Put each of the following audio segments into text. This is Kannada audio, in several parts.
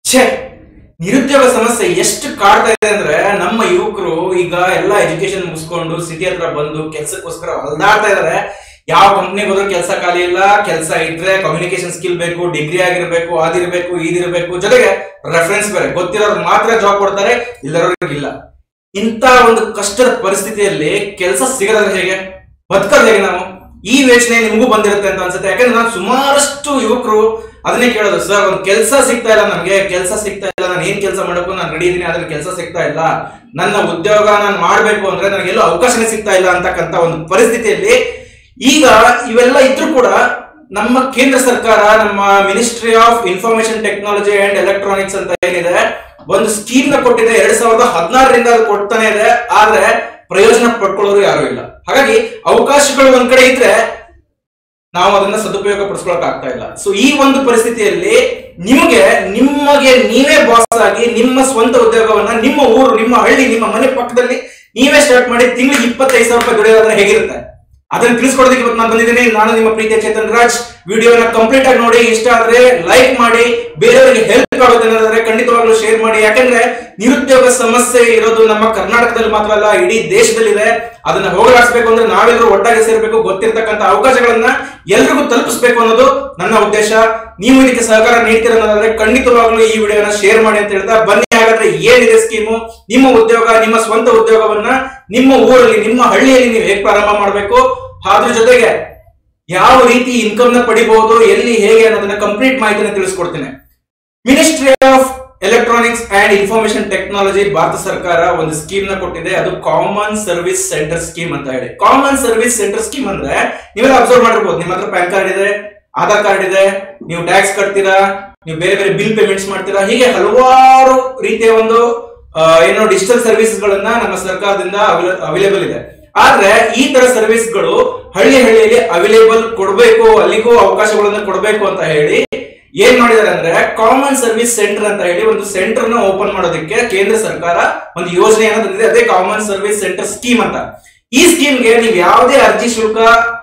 ಛೇ ನಿರುದ್ಯೋಗ ಸಮಸ್ಯೆ ಎಷ್ಟು ಕಾಡ್ತಾ ಇದೆ ಅಂದ್ರೆ ನಮ್ಮ ಯುವಕರು ಈಗ ಎಲ್ಲ ಎಜುಕೇಶನ್ ಮುಗಿಸ್ಕೊಂಡು ಸಿಟಿ ಹತ್ರ ಬಂದು ಕೆಲ್ಸಕ್ಕೋಸ್ಕರ ಹೊಲ್ದಾಡ್ತಾ ಇದಾರೆ ಯಾವ ಕಂಪ್ನಿಗೆ ಹೋದ್ರೂ ಕೆಲಸ ಖಾಲಿ ಇಲ್ಲ ಕೆಲಸ ಇದ್ರೆ ಕಮ್ಯುನಿಕೇಶನ್ ಸ್ಕಿಲ್ ಬೇಕು ಡಿಗ್ರಿ ಆಗಿರ್ಬೇಕು ಅದಿರ್ಬೇಕು ಇದಿರ್ಬೇಕು ಜೊತೆಗೆ ರೆಫರೆನ್ಸ್ ಬೇರೆ ಗೊತ್ತಿರೋರು ಮಾತ್ರ ಜಾಬ್ ಕೊಡ್ತಾರೆ ಇಲ್ಲರೋರಿಗೆ ಇಲ್ಲ ಇಂತ ಒಂದು ಕಷ್ಟದ ಪರಿಸ್ಥಿತಿಯಲ್ಲಿ ಕೆಲಸ ಸಿಗದ್ರೆ ಹೇಗೆ ಬದುಕೋದು ಹೇಗೆ ನಾವು ಈ ಯೋಚನೆ ನಿಮಗೂ ಬಂದಿರುತ್ತೆ ಅಂತ ಅನ್ಸುತ್ತೆ ಯಾಕಂದ್ರೆ ನಾನು ಸುಮಾರಷ್ಟು ಯುವಕರು ಅದನ್ನೇ ಕೇಳೋದು ಸರ್ ಒಂದು ಕೆಲಸ ಸಿಗ್ತಾ ಇಲ್ಲ ನಮ್ಗೆ ಕೆಲಸ ಸಿಗ್ತಾ ಇಲ್ಲ ನಾನು ಏನ್ ಕೆಲಸ ಮಾಡಬೇಕು ನಾನು ರೆಡಿ ಇದೀನಿ ಆದ್ರೆ ಕೆಲಸ ಸಿಗ್ತಾ ಇಲ್ಲ ನನ್ನ ಉದ್ಯೋಗ ನಾನು ಮಾಡ್ಬೇಕು ಅಂದ್ರೆ ನನಗೆಲ್ಲೂ ಅವಕಾಶನೇ ಸಿಗ್ತಾ ಇಲ್ಲ ಅಂತಕ್ಕಂತ ಒಂದು ಪರಿಸ್ಥಿತಿಯಲ್ಲಿ ಈಗ ಇವೆಲ್ಲ ಇದ್ರೂ ಕೂಡ ನಮ್ಮ ಕೇಂದ್ರ ಸರ್ಕಾರ ನಮ್ಮ ministry of information technology and electronics ಅಂತ ಏನಿದೆ ಒಂದು ಸ್ಕೀಮ್ ನ ಕೊಟ್ಟಿದೆ ಎರಡ್ ಸಾವಿರದ ಹದಿನಾರರಿಂದ ಅದು ಕೊಡ್ತಾನೆ ಇದೆ ಆದ್ರೆ ಪ್ರಯೋಜನ ಪಡ್ಕೊಳ್ಳೋರು ಯಾರು ಇಲ್ಲ ಹಾಗಾಗಿ ಅವಕಾಶಗಳು ಒಂದ್ ಕಡೆ ಇದ್ರೆ ನಾವು ಅದನ್ನ ಸದುಪಯೋಗ ಪಡಿಸ್ಕೊಳಕ್ ಆಗ್ತಾ ಇಲ್ಲ ಸೊ ಈ ಒಂದು ಪರಿಸ್ಥಿತಿಯಲ್ಲಿ ನಿಮಗೆ ನಿಮಗೆ ನೀವೇ ಬಾಸ್ ಆಗಿ ನಿಮ್ಮ ಸ್ವಂತ ಉದ್ಯೋಗವನ್ನ ನಿಮ್ಮ ಊರು ನಿಮ್ಮ ಹಳ್ಳಿ ನಿಮ್ಮ ಮನೆ ಪಕ್ಕದಲ್ಲಿ ನೀವೇ ಸ್ಟಾರ್ಟ್ ಮಾಡಿ ತಿಂಗಳಿಗೆ ಇಪ್ಪತ್ತೈದು ಸಾವಿರ ರೂಪಾಯಿ ದುಡಿಯೋದಾದ್ರೆ ಹೇಗಿರುತ್ತೆ ಅದನ್ನ ತಿಳಿಸ್ಕೊಡೋದಕ್ಕೆ ಇವತ್ತು ನಾನು ಬಂದಿದ್ದೀನಿ ನಾನು ನಿಮ್ಮ ಪ್ರೀತಿಯ ಚೇತನ್ ರಾಜ್ ವಿಡಿಯೋನ ಕಂಪ್ಲೀಟ್ ಆಗಿ ನೋಡಿ ಇಷ್ಟ ಆದ್ರೆ ಲೈಕ್ ಮಾಡಿ ಬೇರೆಯವರಿಗೆ ಹೆಲ್ಪ್ ಆಗುತ್ತೆ ಅನ್ನೋದಾದ್ರೆ ಖಂಡಿತವಾಗ್ಲೂ ಶೇರ್ ಮಾಡಿ ಯಾಕಂದ್ರೆ ನಿರುದ್ಯೋಗ ಸಮಸ್ಯೆ ಇರೋದು ನಮ್ಮ ಕರ್ನಾಟಕದಲ್ಲಿ ಮಾತ್ರ ಅಲ್ಲ ಇಡೀ ದೇಶದಲ್ಲಿದೆ ಅದನ್ನ ಹೋಗಲಾಡಿಸ್ಬೇಕು ಅಂದ್ರೆ ನಾವೆಲ್ಲರೂ ಒಟ್ಟಾಗಿ ಸೇರ್ಬೇಕು ಗೊತ್ತಿರ್ತಕ್ಕಂಥ ಅವಕಾಶಗಳನ್ನ ಎಲ್ರಿಗೂ ತಲುಪಿಸ್ಬೇಕು ಅನ್ನೋದು ನನ್ನ ಉದ್ದೇಶ ನೀವು ಇದಕ್ಕೆ ಸಹಕಾರ ನೀಡ್ತೀರ ಅನ್ನೋದಾದ್ರೆ ಖಂಡಿತವಾಗ್ಲೂ ಈ ವಿಡಿಯೋನ ಶೇರ್ ಮಾಡಿ ಅಂತ ಹೇಳ್ತಾ ಬನ್ನಿ ಹಾಗಾದ್ರೆ ಏನಿದೆ ಸ್ಕೀಮು ನಿಮ್ಮ ಉದ್ಯೋಗ ನಿಮ್ಮ ಸ್ವಂತ ಉದ್ಯೋಗವನ್ನ ನಿಮ್ಮ ಊರಲ್ಲಿ ನಿಮ್ಮ ಹಳ್ಳಿಯಲ್ಲಿ ನೀವು ಹೇಗೆ ಪ್ರಾರಂಭ ಮಾಡಬೇಕು ಅದ್ರ ಜೊತೆಗೆ ಯಾವ ರೀತಿ ಇನ್ಕಮ್ ನ ಪಡಿಬಹುದು ಎಲ್ಲಿ ಹೇಗೆ ಅನ್ನೋದನ್ನ ಕಂಪ್ಲೀಟ್ ಮಾಹಿತಿನ ತಿಳಿಸ್ಕೊಡ್ತೇನೆ ministry of electronics and information technology Bharat ಸರ್ಕಾರ ಒಂದು ಸ್ಕೀಮ್ ನ ಕೊಟ್ಟಿದೆ ಅದು ಕಾಮನ್ ಸರ್ವಿಸ್ ಸೆಂಟರ್ ಸ್ಕೀಮ್ ಅಂತ ಹೇಳಿ ಕಾಮನ್ ಸರ್ವಿಸ್ ಸೆಂಟರ್ ಸ್ಕೀಮ್ ಅಂದ್ರೆ ನೀವೆಲ್ಲ ಅಬ್ಸರ್ವ್ ಮಾಡಿರ್ಬೋದು ನಿಮ್ಮ ಹತ್ರ ಪ್ಯಾನ್ ಕಾರ್ಡ್ ಇದೆ ಆಧಾರ್ ಕಾರ್ಡ್ ಇದೆ ನೀವು ಟ್ಯಾಕ್ಸ್ ಕಟ್ತೀರಾ ನೀವು ಬೇರೆ ಬೇರೆ ಬಿಲ್ ಪೇಮೆಂಟ್ಸ್ ಮಾಡ್ತೀರಾ ಹೀಗೆ ಹಲವಾರು ರೀತಿಯ ಒಂದು ಆ, ಏನೋ ಡಿಜಿಟಲ್ ಸರ್ವಿಸ್ ಗಳನ್ನ ನಮ್ಮ ಸರ್ಕಾರದಿಂದ ಅವೈಲೇಬಲ್ ಇದೆ ಆದ್ರೆ ಈ ತರ ಸರ್ವಿಸ್ ಗಳು ಹಳ್ಳಿ ಹಳ್ಳಿಯಲ್ಲಿ ಅವೈಲೇಬಲ್ ಕೊಡಬೇಕು ಅಲ್ಲಿಗೂ ಅವಕಾಶಗಳನ್ನ ಕೊಡಬೇಕು ಅಂತ ಹೇಳಿ ಏನ್ ಮಾಡಿದಾರೆ ಅಂದ್ರೆ ಕಾಮನ್ ಸರ್ವಿಸ್ ಸೆಂಟರ್ ಅಂತ ಹೇಳಿ ಒಂದು ಸೆಂಟರ್ ನ ಓಪನ್ ಮಾಡೋದಕ್ಕೆ ಕೇಂದ್ರ ಸರ್ಕಾರ ಒಂದು ಯೋಜನೆಯನ್ನ ತಂದಿದೆ ಅದೇ ಕಾಮನ್ ಸರ್ವಿಸ್ ಸೆಂಟರ್ ಸ್ಕೀಮ್ ಅಂತ ಈ ಸ್ಕೀಮ್ಗೆ ನೀವು ಯಾವುದೇ ಅರ್ಜಿ ಶುಲ್ಕ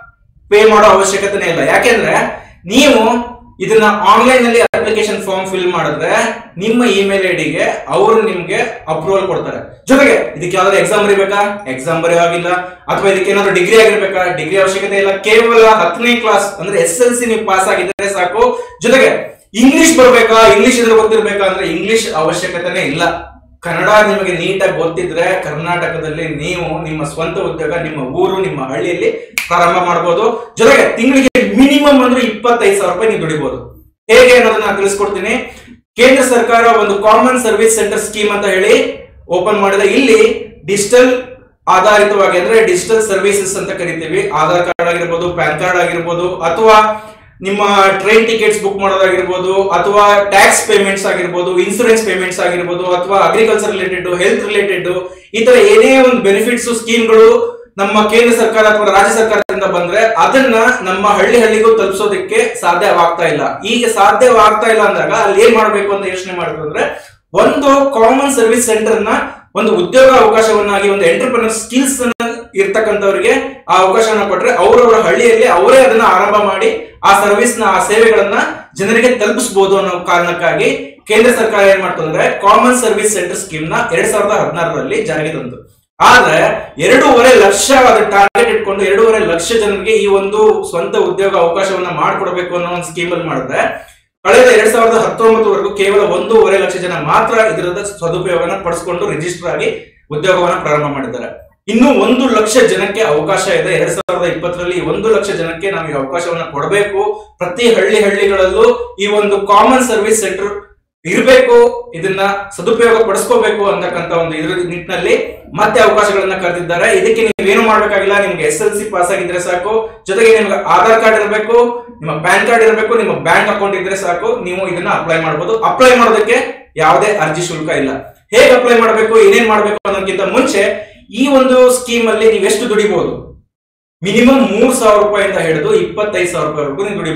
ಪೇ ಮಾಡೋ ಅವಶ್ಯಕತೆನೇ ಇಲ್ಲ ಯಾಕೆಂದ್ರೆ ನೀವು ಇದನ್ನ ಆನ್ಲೈನ್ ನಲ್ಲಿ ಅಪ್ಲಿಕೇಶನ್ ಫಾರ್ಮ್ ಫಿಲ್ ಮಾಡಿದ್ರೆ ನಿಮ್ಮ ಇಮೇಲ್ ಐಡಿಗೆ ಅವರು ನಿಮ್ಗೆ ಅಪ್ರೂವಲ್ ಕೊಡ್ತಾರೆ ಜೊತೆಗೆ ಇದಕ್ಕೆ ಯಾವ್ದಾದ್ರು ಎಕ್ಸಾಮ್ ಬರೀಬೇಕಾ ಎಕ್ಸಾಮ್ ಬರೆಯೋಗಿಲ್ಲ ಅಥವಾ ಇದಕ್ಕೆ ಏನಾದ್ರು ಡಿಗ್ರಿ ಆಗಿರ್ಬೇಕಾ ಡಿಗ್ರಿ ಅವಶ್ಯಕತೆ ಇಲ್ಲ ಕೇವಲ ಹತ್ತನೇ ಕ್ಲಾಸ್ ಅಂದ್ರೆ ಎಸ್ ಎಲ್ ಸಿ ನೀವು ಪಾಸ್ ಆಗಿದ್ರೆ ಸಾಕು ಜೊತೆಗೆ ಇಂಗ್ಲಿಷ್ ಬರ್ಬೇಕಾ ಇಂಗ್ಲಿಷ್ ಇದ್ರೆ ಗೊತ್ತಿರ್ಬೇಕಾ ಅಂದ್ರೆ ಇಂಗ್ಲಿಷ್ ಅವಶ್ಯಕತೆನೇ ಇಲ್ಲ ಕನ್ನಡ ನಿಮಗೆ ನೀಟಾಗಿ ಗೊತ್ತಿದ್ರೆ ಕರ್ನಾಟಕದಲ್ಲಿ ನೀವು ನಿಮ್ಮ ಸ್ವಂತ ಉದ್ಯೋಗ ನಿಮ್ಮ ಊರು ನಿಮ್ಮ ಹಳ್ಳಿಯಲ್ಲಿ ಪ್ರಾರಂಭ ಮಾಡಬಹುದು ಜೊತೆಗೆ ತಿಂಗಳಿಗೆ ಮಿನಿಮಮ್ ಅಂದ್ರೆ ಇಪ್ಪತ್ತೈದು ಸಾವಿರ ರೂಪಾಯಿ ನೀವು ದುಡಿಬಹುದು ಹೇಗೆ ಅನ್ನೋದನ್ನ ನಾನು ತಿಳಿಸ್ಕೊಡ್ತೀನಿ ಕೇಂದ್ರ ಸರ್ಕಾರ ಒಂದು ಕಾಮನ್ ಸರ್ವಿಸ್ ಸೆಂಟರ್ ಸ್ಕೀಮ್ ಅಂತ ಹೇಳಿ ಓಪನ್ ಮಾಡಿದೆ ಇಲ್ಲಿ ಡಿಜಿಟಲ್ ಆಧಾರಿತವಾಗಿ ಅಂದ್ರೆ ಡಿಜಿಟಲ್ ಸರ್ವಿಸಸ್ ಅಂತ ಕರಿತೀವಿ ಆಧಾರ್ ಕಾರ್ಡ್ ಆಗಿರ್ಬೋದು ಪ್ಯಾನ್ ಕಾರ್ಡ್ ಆಗಿರ್ಬೋದು ಅಥವಾ ನಿಮ್ಮ ಟ್ರೈನ್ ಟಿಕೆಟ್ಸ್ ಬುಕ್ ಮಾಡೋದಾಗಿರ್ಬೋದು ಅಥವಾ ಟ್ಯಾಕ್ಸ್ ಪೇಮೆಂಟ್ಸ್ ಆಗಿರ್ಬೋದು ಇನ್ಸೂರೆನ್ಸ್ ಪೇಮೆಂಟ್ಸ್ ಆಗಿರ್ಬೋದು ಅಥವಾ ಅಗ್ರಿಕಲ್ಚರ್ ರಿಲೇಟೆಡ್ ಹೆಲ್ತ್ ರಿಲೇಟೆಡ್ ಈ ತರ ಏನೇ ಒಂದು ಬೆನಿಫಿಟ್ಸ್ ಸ್ಕೀಮ್ಗಳು ನಮ್ಮ ಕೇಂದ್ರ ಸರ್ಕಾರ ಅಥವಾ ರಾಜ್ಯ ಸರ್ಕಾರದಿಂದ ಬಂದ್ರೆ ಅದನ್ನ ನಮ್ಮ ಹಳ್ಳಿ ಹಳ್ಳಿಗೂ ತಲುಪಿಸೋದಕ್ಕೆ ಸಾಧ್ಯವಾಗ್ತಾ ಇಲ್ಲ ಈಗ ಸಾಧ್ಯವಾಗ್ತಾ ಇಲ್ಲ ಅಂದಾಗ ಅಲ್ಲಿ ಏನ್ ಮಾಡ್ಬೇಕು ಅಂತ ಯೋಚನೆ ಮಾಡಿದ್ರು ಅಂದ್ರೆ ಒಂದು ಕಾಮನ್ ಸರ್ವಿಸ್ ಸೆಂಟರ್ ನ ಒಂದು ಉದ್ಯೋಗ ಅವಕಾಶವನ್ನಾಗಿ ಒಂದು ಎಂಟರ್ಪ್ರಿನರ್ ಸ್ಕಿಲ್ಸ್ ಇರ್ತಕ್ಕಂಥವ್ರಿಗೆ ಆ ಅವಕಾಶವನ್ನ ಕೊಟ್ರೆ ಅವರವರ ಹಳ್ಳಿಯಲ್ಲಿ ಅವರೇ ಅದನ್ನ ಆರಂಭ ಮಾಡಿ ಆ ಸರ್ವಿಸ್ ನ ಆ ಸೇವೆಗಳನ್ನ ಜನರಿಗೆ ತಲುಪಿಸಬಹುದು ಅನ್ನೋ ಕಾರಣಕ್ಕಾಗಿ ಕೇಂದ್ರ ಸರ್ಕಾರ ಏನ್ ಮಾಡ್ತು ಅಂದ್ರೆ ಕಾಮನ್ ಸರ್ವಿಸ್ ಸೆಂಟರ್ ಸ್ಕೀಮ್ ನ ಎರಡ್ ಸಾವಿರದ ಹದಿನಾರರಲ್ಲಿ ಜಾರಿಗೆ ತಂತು ಆದ್ರೆ ಎರಡೂವರೆ ಲಕ್ಷ ಅದು ಟಾರ್ಗೆಟ್ ಇಟ್ಕೊಂಡು ಎರಡೂವರೆ ಲಕ್ಷ ಜನರಿಗೆ ಈ ಒಂದು ಸ್ವಂತ ಉದ್ಯೋಗ ಅವಕಾಶವನ್ನ ಮಾಡ್ಕೊಡ್ಬೇಕು ಅನ್ನೋ ಒಂದು ಸ್ಕೀಮ್ ಅಲ್ಲಿ ಮಾಡಿದ್ರೆ ಕಳೆದ ಎರಡ್ ಸಾವಿರದ ಹತ್ತೊಂಬತ್ತವರೆಗೂ ಕೇವಲ ಒಂದೂವರೆ ಲಕ್ಷ ಜನ ಮಾತ್ರ ಇದರದ ಸದುಪಯೋಗನ ಪಡಿಸ್ಕೊಂಡು ರಿಜಿಸ್ಟರ್ ಆಗಿ ಉದ್ಯೋಗವನ್ನ ಪ್ರಾರಂಭ ಮಾಡಿದ್ದಾರೆ ಇನ್ನು ಒಂದು ಲಕ್ಷ ಜನಕ್ಕೆ ಅವಕಾಶ ಇದೆ ಎರಡ್ ಸಾವಿರದ ಇಪ್ಪತ್ತರಲ್ಲಿ ಒಂದು ಲಕ್ಷ ಜನಕ್ಕೆ ನಾವು ಈ ಅವಕಾಶವನ್ನ ಕೊಡಬೇಕು ಪ್ರತಿ ಹಳ್ಳಿ ಹಳ್ಳಿಗಳಲ್ಲೂ ಈ ಒಂದು ಕಾಮನ್ ಸರ್ವಿಸ್ ಸೆಂಟರ್ ಇರಬೇಕು ಇದನ್ನ ಸದುಪಯೋಗ ಪಡಿಸ್ಕೋಬೇಕು ಅಂತಕ್ಕಂತ ಒಂದು ಇದ್ರ ನಿಟ್ಟಿನಲ್ಲಿ ಮತ್ತೆ ಅವಕಾಶಗಳನ್ನ ಕರೆದಿದ್ದಾರೆ ಇದಕ್ಕೆ ನೀವೇನು ಮಾಡ್ಬೇಕಾಗಿಲ್ಲ ನಿಮ್ಗೆ ಎಸ್ ಎಲ್ ಸಿ ಪಾಸ್ ಆಗಿದ್ರೆ ಸಾಕು ಜೊತೆಗೆ ನಿಮ್ಗೆ ಆಧಾರ್ ಕಾರ್ಡ್ ಇರಬೇಕು ನಿಮ್ಮ ಪ್ಯಾನ್ ಕಾರ್ಡ್ ಇರಬೇಕು ನಿಮ್ಮ ಬ್ಯಾಂಕ್ ಅಕೌಂಟ್ ಇದ್ರೆ ಸಾಕು ನೀವು ಇದನ್ನ ಅಪ್ಲೈ ಮಾಡಬಹುದು ಅಪ್ಲೈ ಮಾಡೋದಕ್ಕೆ ಯಾವುದೇ ಅರ್ಜಿ ಶುಲ್ಕ ಇಲ್ಲ ಹೇಗೆ ಅಪ್ಲೈ ಮಾಡಬೇಕು ಏನೇನ್ ಮಾಡಬೇಕು ಅನ್ನೋದಕ್ಕಿಂತ ಮುಂಚೆ ಈ ಒಂದು ಸ್ಕೀಮ್ ಅಲ್ಲಿ ನೀವು ಎಷ್ಟು ದುಡಿಬಹುದು ಮಿನಿಮಮ್ ಮೂರ್ ಸಾವಿರ ರೂಪಾಯಿಂದ ಹಿಡಿದು ಇಪ್ಪತ್ತೈದು ಸಾವಿರ ರೂಪಾಯಿವರೆಗೂ ನೀವು ದುಡಿಬಹುದು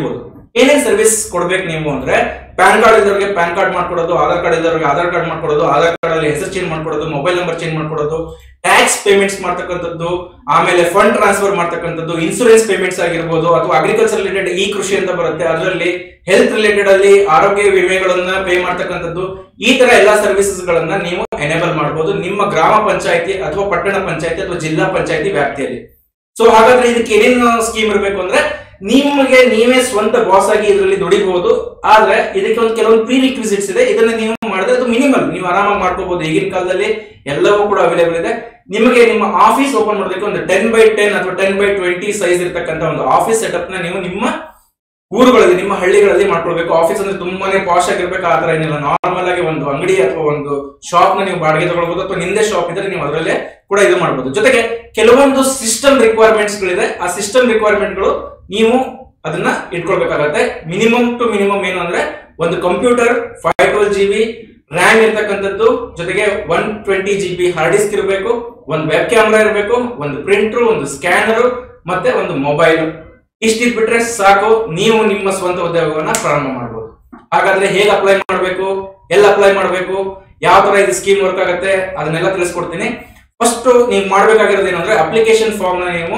ಏನೇನ್ ಸರ್ವಿಸ್ ಕೊಡ್ಬೇಕು ನೀವು ಅಂದ್ರೆ ಪ್ಯಾನ್ ಕಾರ್ಡ್ ಇದ್ದವ್ರಿಗೆ ಪ್ಯಾನ್ ಕಾರ್ಡ್ ಮಾಡ್ಕೊಡೋದು ಆಧಾರ್ ಕಾರ್ಡ್ ಇದ್ದವ್ರಿಗೆ ಆಧಾರ್ ಕಾರ್ಡ್ ಮಾಡ್ಕೊಡೋದು ಆಧಾರ್ ಕಾರ್ಡ್ ಅಲ್ಲಿ ಹೆಸರು ಚೇಂಜ್ ಮಾಡ್ಕೊಡೋದು ಮೊಬೈಲ್ ನಂಬರ್ ಚೇಂಜ್ ಮಾಡ್ಕೊಡೋದು ಟ್ಯಾಕ್ಸ್ ಪೇಮೆಂಟ್ಸ್ ಮಾಡ್ತಕ್ಕಂಥದ್ದು ಆಮೇಲೆ ಫಂಡ್ ಟ್ರಾನ್ಸ್ಫರ್ ಮಾಡ್ತಕ್ಕಂಥದ್ದು ಇನ್ಸೂರೆನ್ಸ್ ಪೇಮೆಂಟ್ಸ್ ಆಗಿರ್ಬೋದು ಅಥವಾ ಅಗ್ರಿಕಲ್ಚರ್ ರಿಲೇಟೆಡ್ ಈ ಕೃಷಿ ಅಂತ ಬರುತ್ತೆ ಅದರಲ್ಲಿ ಹೆಲ್ತ್ ರಿಲೇಟೆಡ್ ಅಲ್ಲಿ ಆರೋಗ್ಯ ವಿಮೆಗಳನ್ನ ಪೇ ಮಾಡ್ತಕ್ಕಂಥದ್ದು ಈ ತರ ಎಲ್ಲಾ ಸರ್ವಿಸಸ್ ಗಳನ್ನ ನೀವು ಎನೇಬಲ್ ಮಾಡಬಹುದು ನಿಮ್ಮ ಗ್ರಾಮ ಪಂಚಾಯತಿ ಅಥವಾ ಪಟ್ಟಣ ಪಂಚಾಯತಿ ಅಥವಾ ಜಿಲ್ಲಾ ಪಂಚಾಯತಿ ವ್ಯಾಪ್ತಿಯಲ್ಲಿ ಸೊ ಹಾಗಾದ್ರೆ ಇದಕ್ಕೆ ಏನೇನು ಸ್ಕೀಮ್ ಇರಬೇಕು ಅಂದ್ರೆ ನಿಮಗೆ ನೀವೇ ಸ್ವಂತ ಬಾಸ್ ಆಗಿ ಇದರಲ್ಲಿ ದುಡಿಬಹುದು ಆದ್ರೆ ಇದಕ್ಕೆ ಒಂದು ಕೆಲವೊಂದು ಪ್ರೀ ರಿಕ್ವಿಸಿಟ್ಸ್ ಇದೆ ಇದನ್ನ ನೀವು ಮಾಡಿದ್ರೆ ಅದು ಮಿನಿಮಲ್ ನೀವು ಆರಾಮಾಗಿ ಮಾಡ್ಕೋಬಹುದು ಈಗಿನ ಕಾಲದಲ್ಲಿ ಎಲ್ಲವೂ ಕೂಡ ಅವೈಲೇಬಲ್ ಇದೆ ನಿಮಗೆ ನಿಮ್ಮ ಆಫೀಸ್ ಓಪನ್ ಮಾಡೋದಕ್ಕೆ ಒಂದು ಟೆನ್ ಬೈ ಟೆನ್ ಅಥವಾ ಟೆನ್ ಬೈ ಟ್ವೆಂಟಿ ಸೈಜ್ ಇರ್ತಕ್ಕಂಥ ಒಂದು ಆಫೀಸ್ ಸೆಟಪ್ ನ ನೀವು ನಿಮ್ಮ ಊರುಗಳಲ್ಲಿ ನಿಮ್ಮ ಹಳ್ಳಿಗಳಲ್ಲಿ ಮಾಡ್ಕೊಳ್ಬೇಕು ಆಫೀಸ್ ಅಂದ್ರೆ ತುಂಬಾನೇ ಪಾಶ್ ಆಗಿರ್ಬೇಕು ಆ ತರ ಏನಿಲ್ಲ ನಾರ್ಮಲ್ ಆಗಿ ಒಂದು ಅಂಗಡಿ ಅಥವಾ ಒಂದು ಶಾಪ್ ನ ನೀವು ಬಾಡಿಗೆ ತಗೊಳ್ಬಹುದು ಅಥವಾ ನಿಂದೆ ಶಾಪ್ ಇದ್ರೆ ನೀವು ಅದರಲ್ಲೇ ಕೂಡ ಇದು ಮಾಡಬಹುದು ಜೊತೆಗೆ ಕೆಲವೊಂದು ಸಿಸ್ಟಮ್ ರಿಕ್ವೈರ್ಮೆಂಟ್ಸ್ ಗಳಿದೆ ಆ ಸಿಸ್ಟಮ್ ರಿಕ್ವೈರ್ಮೆಂಟ್ ಗಳು ನೀವು ಅದನ್ನ ಇಟ್ಕೊಳ್ಬೇಕಾಗತ್ತೆ ಮಿನಿಮಮ್ ಟು ಮಿನಿಮಮ್ ಏನು ಅಂದ್ರೆ ಒಂದು computer five twelve G B RAM ಇರ್ತಕ್ಕಂಥದ್ದು ಜೊತೆಗೆ one twenty G B hard disk ಇರಬೇಕು ಒಂದು ವೆಬ್ ಕ್ಯಾಮ್ರಾ ಇರಬೇಕು ಒಂದು ಪ್ರಿಂಟರ್ ಒಂದು ಸ್ಕ್ಯಾನರ್ ಮತ್ತೆ ಒಂದು ಮೊಬೈಲ್ ಇಷ್ಟಿದ್ಬಿಟ್ರೆ ಸಾಕು ನೀವು ನಿಮ್ಮ ಸ್ವಂತ ಉದ್ಯೋಗವನ್ನ ಪ್ರಾರಂಭ ಮಾಡಬಹುದು ಹಾಗಾದ್ರೆ ಹೇಗೆ ಅಪ್ಲೈ ಮಾಡಬೇಕು ಎಲ್ಲ ಅಪ್ಲೈ ಮಾಡಬೇಕು ಯಾವ ತರ ಇದು ಸ್ಕೀಮ್ ವರ್ಕ್ ಆಗುತ್ತೆ ಅದನ್ನೆಲ್ಲ ತಿಳಿಸ್ಕೊಡ್ತೀನಿ ಫಸ್ಟ್ ನೀವು ಮಾಡ್ಬೇಕಾಗಿರೋದು ಏನಂದ್ರೆ ಅಪ್ಲಿಕೇಶನ್ ಫಾರ್ಮ್ ನ ನೀವು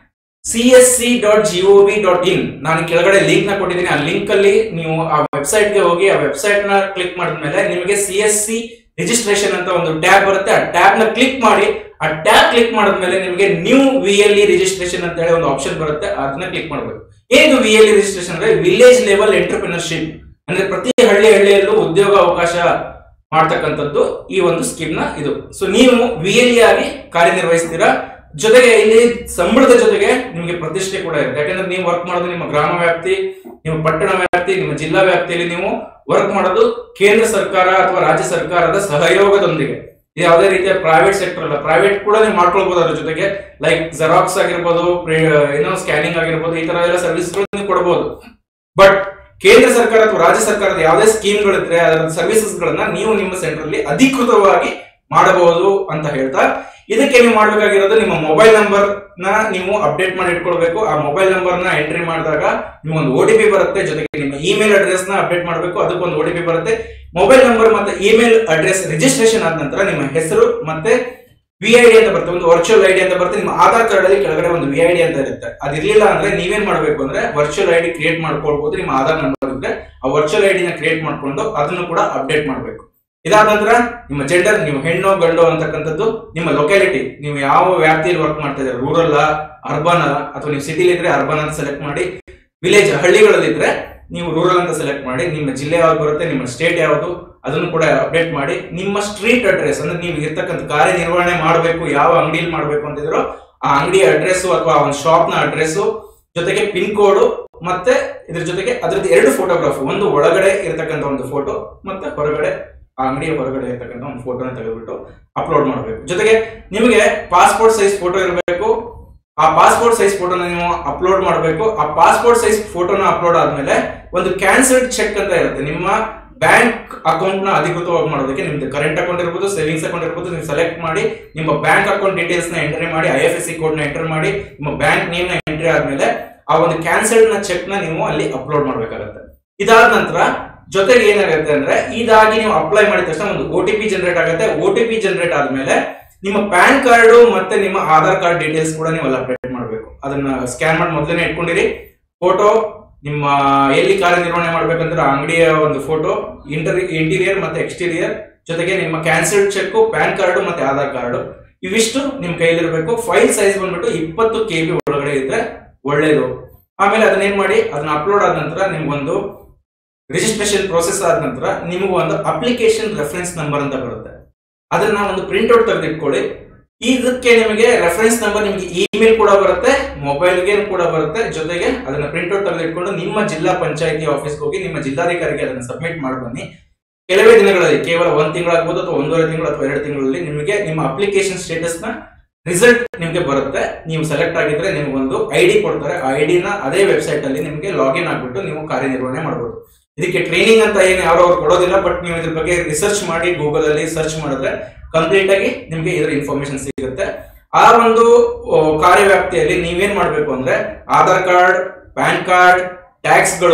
C S C dot G O V dot in ನಾನು ಕೆಳಗಡೆ ಲಿಂಕ್ ನ ಕೊಟ್ಟಿದ್ದೀನಿ ಆ ಲಿಂಕ್ ಅಲ್ಲಿ ನೀವು ಆ ವೆಬ್ಸೈಟ್ ಗೆ ಹೋಗಿ ಆ ವೆಬ್ಸೈಟ್ ನ ಕ್ಲಿಕ್ ಮಾಡಿದ್ಮೇಲೆ ನಿಮಗೆ ಸಿ ಎಸ್ ಸಿ ರಿಜಿಸ್ಟ್ರೇಷನ್ ಅಂತ ಒಂದು ಟ್ಯಾಬ್ ಬರುತ್ತೆ ಆ ಟ್ಯಾಬ್ ನ ಕ್ಲಿಕ್ ಮಾಡಿ ಆ ಟ್ಯಾಬ್ ಕ್ಲಿಕ್ ಮಾಡಿದ್ಮೇಲೆ ನಿಮಗೆ new V L E registration ಅಂತ ಹೇಳಿ ಒಂದು ಆಪ್ಷನ್ ಬರುತ್ತೆ ಅದನ್ನ ಕ್ಲಿಕ್ ಮಾಡಬೇಕು ಏನು ವಿ ಎಲ್ ಇ ರಿಜಿಸ್ಟ್ರೇಷನ್ ಅಂದ್ರೆ ವಿಲೇಜ್ ಲೆವೆಲ್ ಎಂಟರ್ಪ್ರಿನರ್ಶಿಪ್ ಅಂದ್ರೆ ಪ್ರತಿ ಹಳ್ಳಿ ಹಳ್ಳಿಯಲ್ಲೂ ಉದ್ಯೋಗ ಅವಕಾಶ ಮಾಡ್ತಕ್ಕಂಥದ್ದು ಈ ಒಂದು ಸ್ಕೀಮ್ ನ ಇದು ಸೊ ನೀವು ವಿ ಎಲ್ ಇ ಆಗಿ ಕಾರ್ಯನಿರ್ವಹಿಸ್ತೀರಾ ಜೊತೆಗೆ ಇಲ್ಲಿ ಸಂಬಳದ ಜೊತೆಗೆ ನಿಮಗೆ ಪ್ರತಿಷ್ಠೆ ಕೂಡ ಇರುತ್ತೆ ಯಾಕಂದ್ರೆ ನೀವು ವರ್ಕ್ ಮಾಡೋದು ನಿಮ್ಮ ಗ್ರಾಮ ವ್ಯಾಪ್ತಿ ನಿಮ್ಮ ಪಟ್ಟಣ ವ್ಯಾಪ್ತಿ ನಿಮ್ಮ ಜಿಲ್ಲಾ ವ್ಯಾಪ್ತಿಯಲ್ಲಿ ನೀವು ವರ್ಕ್ ಮಾಡೋದು ಕೇಂದ್ರ ಸರ್ಕಾರ ಅಥವಾ ರಾಜ್ಯ ಸರ್ಕಾರದ ಸಹಯೋಗದೊಂದಿಗೆ ಇದು ಯಾವುದೇ ರೀತಿಯ ಪ್ರೈವೇಟ್ ಸೆಕ್ಟರ್ ಅಲ್ಲ ಪ್ರೈವೇಟ್ ಕೂಡ ನೀವು ಮಾಡ್ಕೊಳ್ಬಹುದು ಅದ್ರ ಜೊತೆಗೆ ಲೈಕ್ ಜೆರಾಕ್ಸ್ ಆಗಿರ್ಬೋದು ಪ್ರಿ- ಏನೋ ಸ್ಕ್ಯಾನಿಂಗ್ ಆಗಿರ್ಬೋದು ಈ ತರ ಎಲ್ಲ ಸರ್ವಿಸ್ಗಳು ನೀವು ಕೊಡಬಹುದು ಬಟ್ ಕೇಂದ್ರ ಸರ್ಕಾರ ಅಥವಾ ರಾಜ್ಯ ಸರ್ಕಾರದ ಯಾವುದೇ ಸ್ಕೀಮ್ಗಳಿದ್ರೆ ಅದರ ಸರ್ವಿಸಸ್ ಗಳನ್ನ ನೀವು ನಿಮ್ಮ ಸೆಂಟರ್ ಅಲ್ಲಿ ಅಧಿಕೃತವಾಗಿ ಮಾಡಬಹುದು ಅಂತ ಹೇಳ್ತಾ ಇದಕ್ಕೆ ನೀವು ಮಾಡಬೇಕಾಗಿರೋದು ನಿಮ್ಮ ಮೊಬೈಲ್ ನಂಬರ್ ನ ನೀವು ಅಪ್ಡೇಟ್ ಮಾಡಿ ಇಟ್ಕೊಳ್ಬೇಕು ಆ ಮೊಬೈಲ್ ನಂಬರ್ ನ ಎಂಟ್ರಿ ಮಾಡಿದಾಗ ನಿಮ್ಗೊಂದು ಓ ಟಿ ಪಿ ಬರುತ್ತೆ ಜೊತೆಗೆ ನಿಮ್ಮ ಇಮೇಲ್ ಅಡ್ರೆಸ್ ನ ಅಪ್ಡೇಟ್ ಮಾಡಬೇಕು ಅದಕ್ಕೊಂದು ಓ ಟಿ ಪಿ ಬರುತ್ತೆ ಮೊಬೈಲ್ ನಂಬರ್ ಮತ್ತೆ ಇಮೇಲ್ ಅಡ್ರೆಸ್ ರಿಜಿಸ್ಟ್ರೇಷನ್ ಆದ ನಂತರ ನಿಮ್ಮ ಹೆಸರು ಮತ್ತೆ ವಿ ಐ ಡಿ ಅಂತ ಬರುತ್ತೆ ಒಂದು ವರ್ಚುವಲ್ ಐಡಿ ಅಂತ ಬರುತ್ತೆ ನಿಮ್ಮ ಆಧಾರ್ ಕಾರ್ಡ್ ಅಲ್ಲಿ ಕೆಳಗಡೆ ಒಂದು ವಿ ಐ ಡಿ ಅಂತ ಇರುತ್ತೆ ಅದಿರ್ಲಿಲ್ಲ ಅಂದ್ರೆ ನೀವೇನ್ ಮಾಡ್ಬೇಕು ಅಂದ್ರೆ ವರ್ಚುವಲ್ ಐಡಿ ಕ್ರಿಯೇಟ್ ಮಾಡ್ಕೊಳ್ಬಹುದು ನಿಮ್ಮ ಆಧಾರ್ ನಂಬರ್ ಇದ್ರೆ ಆ ವರ್ಚುವಲ್ ಐಡಿ ನ ಕ್ರಿಯೇಟ್ ಮಾಡ್ಕೊಂಡು ಅದನ್ನು ಕೂಡ ಅಪ್ಡೇಟ್ ಮಾಡಬೇಕು ಇದಾದ ನಂತರ ನಿಮ್ಮ ಜೆಂಡರ್ ನೀವು ಹೆಣ್ಣು ಗಂಡು ಅಂತಕ್ಕಂಥದ್ದು ನಿಮ್ಮ ಲೊಕ್ಯಾಲಿಟಿ ನೀವು ಯಾವ ವ್ಯಾಪ್ತಿಯಲ್ಲಿ ವರ್ಕ್ ಮಾಡ್ತಾ ಇದ್ದಾರೆ ರೂರಲ್ ಅರ್ಬನ್ ಅಥವಾ ನೀವು ಸಿಟಿಲಿ ಇದ್ರೆ ಅರ್ಬನ್ ಅಂತ ಸೆಲೆಕ್ಟ್ ಮಾಡಿ ವಿಲೇಜ್ ಹಳ್ಳಿಗಳಲ್ಲಿದ್ರೆ ನೀವು ರೂರಲ್ ಅಂತ ಸೆಲೆಕ್ಟ್ ಮಾಡಿ ನಿಮ್ಮ ಜಿಲ್ಲೆ ಯಾವ್ದು ಬರುತ್ತೆ ನಿಮ್ಮ ಸ್ಟೇಟ್ ಯಾವುದು ಅದನ್ನು ಕೂಡ ಅಪ್ಡೇಟ್ ಮಾಡಿ ನಿಮ್ಮ ಸ್ಟ್ರೀಟ್ ಅಡ್ರೆಸ್ ಅಂದ್ರೆ ನೀವು ಇರ್ತಕ್ಕಂಥ ಕಾರ್ಯನಿರ್ವಹಣೆ ಮಾಡಬೇಕು ಯಾವ ಅಂಗಡಿಯಲ್ಲಿ ಮಾಡಬೇಕು ಅಂತಿದ್ರು ಆ ಅಂಗಡಿ ಅಡ್ರೆಸ್ ಅಥವಾ ಒಂದು ಶಾಪ್ ನ ಅಡ್ರೆಸ್ ಜೊತೆಗೆ ಪಿನ್ ಕೋಡ್ ಮತ್ತೆ ಇದ್ರ ಜೊತೆಗೆ ಅದ್ರದ್ದು ಎರಡು ಫೋಟೋಗ್ರಾಫ್ ಒಂದು ಒಳಗಡೆ ಇರತಕ್ಕಂಥ ಒಂದು ಫೋಟೋ ಮತ್ತೆ ಹೊರಗಡೆ ಆ ಅಂಗಡಿಯ ಹೊರಗಡೆ ಇರತಕ್ಕಂಥ ಒಂದು ಫೋಟೋನ ತೆಗೆದುಬಿಟ್ಟು ಅಪ್ಲೋಡ್ ಮಾಡಬೇಕು ಜೊತೆಗೆ ನಿಮಗೆ ಪಾಸ್ಪೋರ್ಟ್ ಸೈಜ್ ಫೋಟೋ ಇರಬೇಕು ಆ ಪಾಸ್ಪೋರ್ಟ್ ಸೈಜ್ ಫೋಟೋನ ನೀವು ಅಪ್ಲೋಡ್ ಮಾಡಬೇಕು ಆ ಪಾಸ್ಪೋರ್ಟ್ ಸೈಜ್ ಫೋಟೋನ ಅಪ್ಲೋಡ್ ಆದ್ಮೇಲೆ ಒಂದು ಕ್ಯಾನ್ಸಲ್ಡ್ ಚೆಕ್ ಅಂತ ಇರುತ್ತೆ ನಿಮ್ಮ ಬ್ಯಾಂಕ್ ಅಕೌಂಟ್ ನ ಅಧಿಕೃತವಾಗಿ ಮಾಡೋದಕ್ಕೆ ನಿಮ್ದು ಕರೆಂಟ್ ಅಕೌಂಟ್ ಇರ್ಬೋದು ಸೇವಿಂಗ್ಸ್ ಅಕೌಂಟ್ ಇರ್ಬೋದು ನೀವು ಸೆಲೆಕ್ಟ್ ಮಾಡಿ ನಿಮ್ಮ ಬ್ಯಾಂಕ್ ಅಕೌಂಟ್ ಡೀಟೇಲ್ಸ್ ನ ಎಂಟ್ರಿ ಮಾಡಿ I F S C code ನ ಎಂಟರ್ ಮಾಡಿ ನಿಮ್ಮ ಬ್ಯಾಂಕ್ ನೇಮ್ ನ ಎಂಟ್ರಿ ಆದ್ಮೇಲೆ ಆ ಒಂದು ಕ್ಯಾನ್ಸಲ್ಡ್ ನ ಚೆಕ್ ನ ನೀವು ಅಲ್ಲಿ ಅಪ್ಲೋಡ್ ಮಾಡ್ಬೇಕಾಗತ್ತೆ ಇದಾದ ನಂತರ ಜೊತೆಗೆ ಏನಾಗುತ್ತೆ ಅಂದ್ರೆ ಇದಾಗಿ ನೀವು ಅಪ್ಲೈ ಮಾಡಿದ ತಕ್ಷಣ ಒಂದು ಒ ಟಿ ಪಿ ಜನರೇಟ್ ಆಗುತ್ತೆ ಒ ಟಿ ಪಿ ಜನರೇಟ್ ಆದ್ಮೇಲೆ ನಿಮ್ಮ ಪ್ಯಾನ್ ಕಾರ್ಡ್ ಮತ್ತೆ ನಿಮ್ಮ ಆಧಾರ್ ಕಾರ್ಡ್ ಡೀಟೇಲ್ಸ್ ಕೂಡ ನೀವು ಅಲ್ಲಿ ಅಪ್ಡೇಟ್ ಮಾಡಬೇಕು ಅದನ್ನ ಸ್ಕ್ಯಾನ್ ಮಾಡಿ ಮೊದಲನೇ ಇಟ್ಕೊಂಡಿರಿ ಫೋಟೋ ನಿಮ್ಮ ಎಲ್ಲಿ ಕಾರ್ಯನಿರ್ವಹಣೆ ಮಾಡ್ಬೇಕಂದ್ರೆ ಆ ಅಂಗಡಿಯ ಒಂದು ಫೋಟೋ ಇಂಟರ್ ಇಂಟೀರಿಯರ್ ಮತ್ತೆ ಎಕ್ಸ್ಟೀರಿಯರ್ ಜೊತೆಗೆ ನಿಮ್ಮ ಕ್ಯಾನ್ಸಲ್ಡ್ ಚೆಕ್ ಪ್ಯಾನ್ ಕಾರ್ಡ್ ಮತ್ತೆ ಆಧಾರ್ ಕಾರ್ಡ್ ಇವಿಷ್ಟು ನಿಮ್ ಕೈಲಿರ್ಬೇಕು ಫೈಲ್ ಸೈಜ್ ಬಂದ್ಬಿಟ್ಟು ಇಪ್ಪತ್ತು ಕೆ ಬಿ ಒಳಗಡೆ ಇದ್ರೆ ಒಳ್ಳೇದು ಆಮೇಲೆ ಅದನ್ನ ಏನ್ ಮಾಡಿ ಅದನ್ನ ಅಪ್ಲೋಡ್ ಆದ ನಂತರ ನಿಮ್ಗೊಂದು ರಿಜಿಸ್ಟ್ರೇಷನ್ ಪ್ರೋಸೆಸ್ ಆದ ನಂತರ ನಿಮಗೆ ಒಂದು ಅಪ್ಲಿಕೇಶನ್ ರೆಫರೆನ್ಸ್ ನಂಬರ್ ಅಂತ ಬರುತ್ತೆ ಅದನ್ನ ಒಂದು ಪ್ರಿಂಟ್ ಔಟ್ ತೆಗೆದಿಟ್ಕೊಳ್ಳಿ ಇದಕ್ಕೆ ನಿಮಗೆ ರೆಫರೆನ್ಸ್ ನಂಬರ್ ನಿಮಗೆ ಇಮೇಲ್ ಕೂಡ ಬರುತ್ತೆ ಮೊಬೈಲ್ಗೆ ಕೂಡ ಬರುತ್ತೆ ಜೊತೆಗೆ ಅದನ್ನ ಪ್ರಿಂಟ್ ಔಟ್ ತೆಗೆದಿಟ್ಕೊಂಡು ನಿಮ್ಮ ಜಿಲ್ಲಾ ಪಂಚಾಯತಿ ಆಫೀಸ್ಗೆ ಹೋಗಿ ನಿಮ್ಮ ಜಿಲ್ಲಾಧಿಕಾರಿಗೆ ಅದನ್ನ ಸಬ್ಮಿಟ್ ಮಾಡಿ ಬನ್ನಿ ಕೆಲವೇ ದಿನಗಳಲ್ಲಿ ಕೇವಲ ಒಂದ್ ತಿಂಗಳಾಗ್ಬೋದು ಅಥವಾ ಒಂದೂವರೆ ತಿಂಗಳು ಅಥವಾ ಎರಡು ತಿಂಗಳಲ್ಲಿ ನಿಮಗೆ ನಿಮ್ಮ ಅಪ್ಲಿಕೇಶನ್ ಸ್ಟೇಟಸ್ ನ ರಿಸಲ್ಟ್ ನಿಮಗೆ ಬರುತ್ತೆ ನೀವು ಸೆಲೆಕ್ಟ್ ಆಗಿದ್ರೆ ನಿಮ್ಗೊಂದು ಐ ಡಿ ಕೊಡ್ತಾರೆ ಆ ಐ ನ ಅದೇ ವೆಬ್ಸೈಟ್ ಅಲ್ಲಿ ನಿಮಗೆ ಲಾಗಿನ್ ಆಗ್ಬಿಟ್ಟು ನೀವು ಕಾರ್ಯನಿರ್ವಹಣೆ ಮಾಡಬಹುದು ಇದಕ್ಕೆ ಟ್ರೈನಿಂಗ್ ಅಂತ ಏನು ಯಾರು ಅವ್ರು ಕೊಡೋದಿಲ್ಲ ಬಟ್ ನೀವು ಇದ್ರ ಬಗ್ಗೆ ರಿಸರ್ಚ್ ಮಾಡಿ ಗೂಗಲ್ ಅಲ್ಲಿ ಸರ್ಚ್ ಮಾಡಿದ್ರೆ ಕಂಪ್ಲೀಟ್ ಆಗಿ ನಿಮಗೆ ಇದರ ಇನ್ಫಾರ್ಮೇಶನ್ ಸಿಗುತ್ತೆ ಆ ಒಂದು ಆ, ಕಾರ್ಯವ್ಯಾಪ್ತಿಯಲ್ಲಿ ನೀವೇನ್ ಮಾಡ್ಬೇಕು ಅಂದ್ರೆ ಆಧಾರ್ ಕಾರ್ಡ್ ಪ್ಯಾನ್ ಕಾರ್ಡ್ ಟ್ಯಾಕ್ಸ್ಗಳು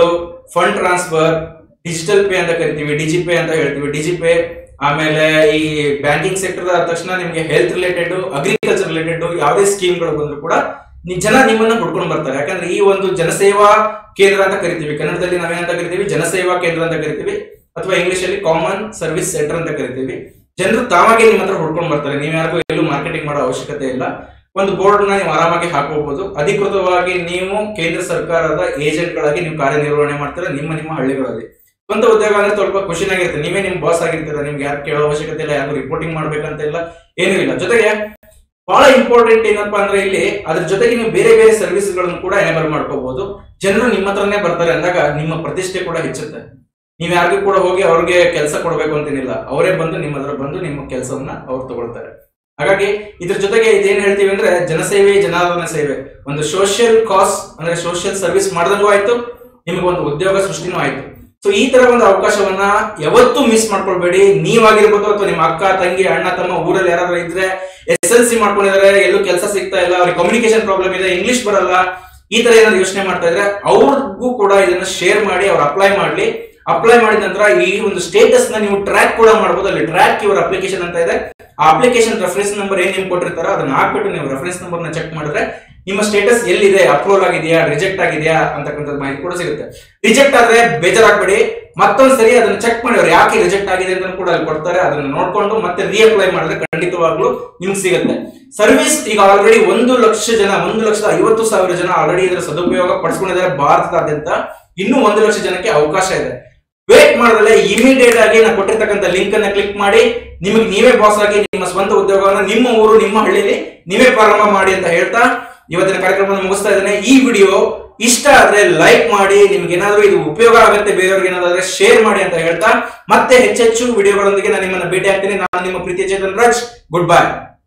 ಫಂಡ್ ಟ್ರಾನ್ಸ್ಫರ್ ಡಿಜಿಟಲ್ ಪೇ ಅಂತ ಕರಿತೀವಿ ಡಿಜಿ ಪೇ ಅಂತ ಹೇಳ್ತೀವಿ ಡಿಜಿ ಪೇ ಆಮೇಲೆ ಈ ಬ್ಯಾಂಕಿಂಗ್ ಸೆಕ್ಟರ್ ಆದ ತಕ್ಷಣ ನಿಮ್ಗೆ ಹೆಲ್ತ್ ರಿಲೇಟೆಡ್ ಅಗ್ರಿಕಲ್ಚರ್ ರಿಲೇಟೆಡ್ ಯಾವುದೇ ಸ್ಕೀಮ್ಗಳು ಬಂದ್ರು ಕೂಡ ನಿ- ಜನ ನಿಮ್ಮನ್ನ ಹುಡ್ಕೊಂಡು ಬರ್ತಾರೆ ಯಾಕಂದ್ರೆ ಈ ಒಂದು ಜನಸೇವಾ ಕೇಂದ್ರ ಅಂತ ಕರಿತೀವಿ ಕನ್ನಡದಲ್ಲಿ ನಾವೇನಂತ ಕರಿತೀವಿ ಜನಸೇವಾ ಕೇಂದ್ರ ಅಂತ ಕರಿತೀವಿ ಅಥವಾ ಇಂಗ್ಲಿಷ್ ಅಲ್ಲಿ ಕಾಮನ್ ಸರ್ವಿಸ್ ಸೆಂಟರ್ ಅಂತ ಕರಿತೀವಿ ಜನರು ತಾವಾಗೆ ನಿಮ್ಮ ಹತ್ರ ಹುಡ್ಕೊಂಡು ಬರ್ತಾರೆ ನೀವು ಯಾರಿಗೂ ಎಲ್ಲೂ ಮಾರ್ಕೆಟಿಂಗ್ ಮಾಡೋ ಅವಶ್ಯಕತೆ ಇಲ್ಲ ಒಂದು ಬೋರ್ಡ್ ನ ನೀವು ಆರಾಮಾಗಿ ಹಾಕೋಬಹುದು ಅಧಿಕೃತವಾಗಿ ನೀವು ಕೇಂದ್ರ ಸರ್ಕಾರದ ಏಜೆಂಟ್ ಗಳಾಗಿ ನೀವು ಕಾರ್ಯನಿರ್ವಹಣೆ ಮಾಡ್ತೀರಾ ನಿಮ್ಮ ನಿಮ್ಮ ಹಳ್ಳಿಗಳಲ್ಲಿ ಸ್ವಂತ ಉದ್ಯೋಗ ಅಂದ್ರೆ ಸ್ವಲ್ಪ ಖುಷಿನಾಗಿರುತ್ತೆ ನೀವೇ ನಿಮ್ ಬಾಸ್ ಆಗಿರ್ತೀರ ನಿಮ್ಗೆ ಯಾರು ಕೇಳೋ ಅವಶ್ಯಕತೆ ಇಲ್ಲ ಯಾರು ರಿಪೋರ್ಟಿಂಗ್ ಮಾಡ್ಬೇಕಂತ ಇಲ್ಲ ಏನೂ ಇಲ್ಲ ಜೊತೆಗೆ ಬಹಳ ಇಂಪಾರ್ಟೆಂಟ್ ಏನಪ್ಪಾ ಅಂದ್ರೆ ಇಲ್ಲಿ ಅದ್ರ ಜೊತೆಗೆ ನೀವು ಬೇರೆ ಬೇರೆ ಸರ್ವಿಸ್ ಗಳನ್ನು ಕೂಡ ಎನೇಬಲ್ ಮಾಡ್ಕೋಬಹುದು ಜನರು ನಿಮ್ಮ ಹತ್ರನೇ ಬರ್ತಾರೆ ಅಂದಾಗ ನಿಮ್ಮ ಪ್ರತಿಷ್ಠೆ ಕೂಡ ಹೆಚ್ಚುತ್ತೆ ನೀವ್ ಯಾರಿಗೂ ಕೂಡ ಹೋಗಿ ಅವ್ರಿಗೆ ಕೆಲಸ ಕೊಡ್ಬೇಕು ಅಂತೇನಿಲ್ಲ ಅವರೇ ಬಂದು ನಿಮ್ಮ ಹತ್ರ ಬಂದು ನಿಮ್ಮ ಕೆಲಸವನ್ನ ಅವ್ರು ತಗೊಳ್ತಾರೆ ಹಾಗಾಗಿ ಇದ್ರ ಜೊತೆಗೆ ಇದೇನ್ ಹೇಳ್ತೀವಿ ಅಂದ್ರೆ ಜನಸೇವೆ ಜನಾರ್ದನ ಸೇವೆ ಒಂದು ಸೋಷಿಯಲ್ ಕಾಸ್ ಅಂದ್ರೆ ಸೋಷಿಯಲ್ ಸರ್ವಿಸ್ ಮಾಡ್ದಂಗೂ ಆಯ್ತು ನಿಮಗೆ ಒಂದು ಉದ್ಯೋಗ ಸೃಷ್ಟಿನೂ ಆಯ್ತು ಸೊ ಈ ತರ ಒಂದು ಅವಕಾಶವನ್ನ ಯಾವತ್ತೂ ಮಿಸ್ ಮಾಡ್ಕೊಳ್ಬೇಡಿ ನೀವಾಗಿರ್ಬೋದು ಅಥವಾ ನಿಮ್ಮ ಅಕ್ಕ ತಂಗಿ ಅಣ್ಣ ತಮ್ಮ ಊರಲ್ಲಿ ಯಾರಾದ್ರೂ ಇದ್ರೆ ಎಸ್ ಎಲ್ ಸಿ ಮಾಡ್ಕೊಂಡಿದ್ದಾರೆ ಎಲ್ಲೂ ಕೆಲಸ ಸಿಗ್ತಾ ಇಲ್ಲ ಅವ್ರಿಗೆ ಕಮ್ಯುನಿಕೇಶನ್ ಪ್ರಾಬ್ಲಮ್ ಇದೆ ಇಂಗ್ಲಿಷ್ ಬರಲ್ಲ ಈ ತರ ಏನಾದ್ರು ಯೋಚನೆ ಮಾಡ್ತಾ ಇದ್ರೆ ಅವ್ರಿಗೂ ಕೂಡ ಇದನ್ನ ಶೇರ್ ಮಾಡಿ ಅವ್ರು ಅಪ್ಲೈ ಮಾಡ್ಲಿ ಅಪ್ಲೈ ಮಾಡಿದ ನಂತರ ಈ ಒಂದು ಸ್ಟೇಟಸ್ ನ ನೀವು ಟ್ರ್ಯಾಕ್ ಕೂಡ ಮಾಡಬಹುದು ಅಲ್ಲಿ ಟ್ರ್ಯಾಕ್ ಯುವರ್ ಅಪ್ಲಿಕೇಶನ್ ಅಂತ ಇದೆ ಆ ಅಪ್ಲಿಕೇಶನ್ ರೆಫರೆನ್ಸ್ ನಂಬರ್ ಏನ್ ನಿಮ್ಗೆ ಕೊಟ್ಟಿರ್ತಾರೋ ಅದನ್ನ ಹಾಕ್ಬಿಟ್ಟು ನೀವು ರೆಫರೆನ್ಸ್ ನಂಬರ್ ನ ಚೆಕ್ ಮಾಡಿದ್ರೆ ನಿಮ್ಮ ಸ್ಟೇಟಸ್ ಎಲ್ಲಿದೆ ಅಪ್ರೂವಲ್ ಆಗಿದೆಯಾ ರಿಜೆಕ್ಟ್ ಆಗಿದೆಯಾ ಅಂತಕ್ಕಂಥದ್ದು ಮಾಹಿತಿ ಕೂಡ ಸಿಗುತ್ತೆ ರಿಜೆಕ್ಟ್ ಆದ್ರೆ ಬೇಜಾರಾಗ್ಬೇಡಿ ಮತ್ತೊಂದ್ ಸರಿ ಅದನ್ನ ಚೆಕ್ ಮಾಡಿ ಅವ್ರು ಯಾಕೆ ರಿಜೆಕ್ಟ್ ಆಗಿದೆ ಅಂತ ಕೂಡ ಅಲ್ಲಿ ಕೊಡ್ತಾರೆ ಅದನ್ನ ನೋಡ್ಕೊಂಡು ಮತ್ತೆ ರೀಅಪ್ಲೈ ಮಾಡಿದ್ರೆ ಖಂಡಿತವಾಗ್ಲೂ ನಿಮ್ಗೆ ಸಿಗುತ್ತೆ ಸರ್ವಿಸ್ ಈಗ ಆಲ್ರೆಡಿ ಒಂದು ಲಕ್ಷ ಜನ ಒಂದು ಲಕ್ಷದ ಐವತ್ತು ಸಾವಿರ ಜನ ಆಲ್ರೆಡಿ ಇದರ ಸದುಪಯೋಗ ಪಡಿಸ್ಕೊಂಡಿದ್ದಾರೆ ಭಾರತದಾದ್ಯಂತ ಇನ್ನೂ ಒಂದು ಲಕ್ಷ ಜನಕ್ಕೆ ಅವಕಾಶ ಇದೆ ವೇಟ್ ಮಾಡಿದ್ರೆ ಇಮಿಡಿಯೇಟ್ ಆಗಿ ನಾನು ಕೊಟ್ಟಿರ್ತಕ್ಕಂಥ ಲಿಂಕ್ ಅನ್ನ ಕ್ಲಿಕ್ ಮಾಡಿ ನಿಮಗೆ ನೀವೇ ಬಾಸ್ ಆಗಿ ನಿಮ್ಮ ಸ್ವಂತ ಉದ್ಯೋಗವನ್ನು ನಿಮ್ಮ ಊರು ನಿಮ್ಮ ಹಳ್ಳಿಯಲ್ಲಿ ನೀವೇ ಪ್ರಾರಂಭ ಮಾಡಿ ಅಂತ ಹೇಳ್ತಾ ಇವತ್ತಿನ ಕಾರ್ಯಕ್ರಮವನ್ನು ಮುಗಿಸ್ತಾ ಇದ್ದೇನೆ ಈ ವಿಡಿಯೋ ಇಷ್ಟ ಆದ್ರೆ ಲೈಕ್ ಮಾಡಿ ನಿಮ್ಗೆ ಏನಾದ್ರೂ ಇದು ಉಪಯೋಗ ಆಗುತ್ತೆ ಬೇರೆಯವ್ರಿಗೆ ಏನಾದ್ರೆ ಶೇರ್ ಮಾಡಿ ಅಂತ ಹೇಳ್ತಾ ಮತ್ತೆ ಹೆಚ್ಚೆಚ್ಚು ವಿಡಿಯೋಗಳೊಂದಿಗೆ ನಾನು ನಿಮ್ಮನ್ನ ಭೇಟಿ ಆಗ್ತೀನಿ ನಾನು ನಿಮ್ಮ ಪ್ರೀತಿಯ ಚೇತನ್ ರಾಜ್ ಗುಡ್ ಬೈ